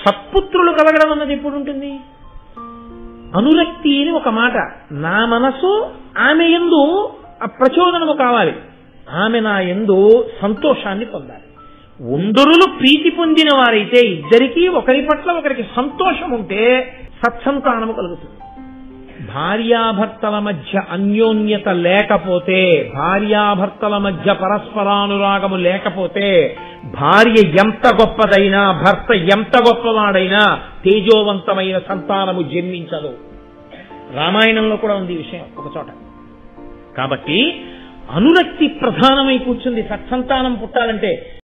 సత్పుత్రులు కలగడం అన్నది ఎప్పుడు ఉంటుంది అనురక్తి అని ఒక మాట నా మనసు ఆమె ఎందు ఆ ప్రచోదనము కావాలి ఆమె నా ఎందు సంతోషాన్ని పొందాలి ఉందరులు ప్రీతి పొందిన వారైతే ఇద్దరికీ ఒకరి పట్ల ఒకరికి సంతోషం ఉంటే సత్సంతానము కలుగుతుంది భార్యాభర్తల మధ్య అన్యోన్యత లేకపోతే భార్యాభర్తల మధ్య పరస్పరానురాగము లేకపోతే భార్య ఎంత గొప్పదైనా భర్త ఎంత గొప్పవాడైనా తేజోవంతమైన సంతానము జన్మించదు రామాయణంలో కూడా ఉంది ఈ విషయం ఒక చోట కాబట్టి అనురక్తి ప్రధానమై కూర్చుంది సత్సంతానం పుట్టాలంటే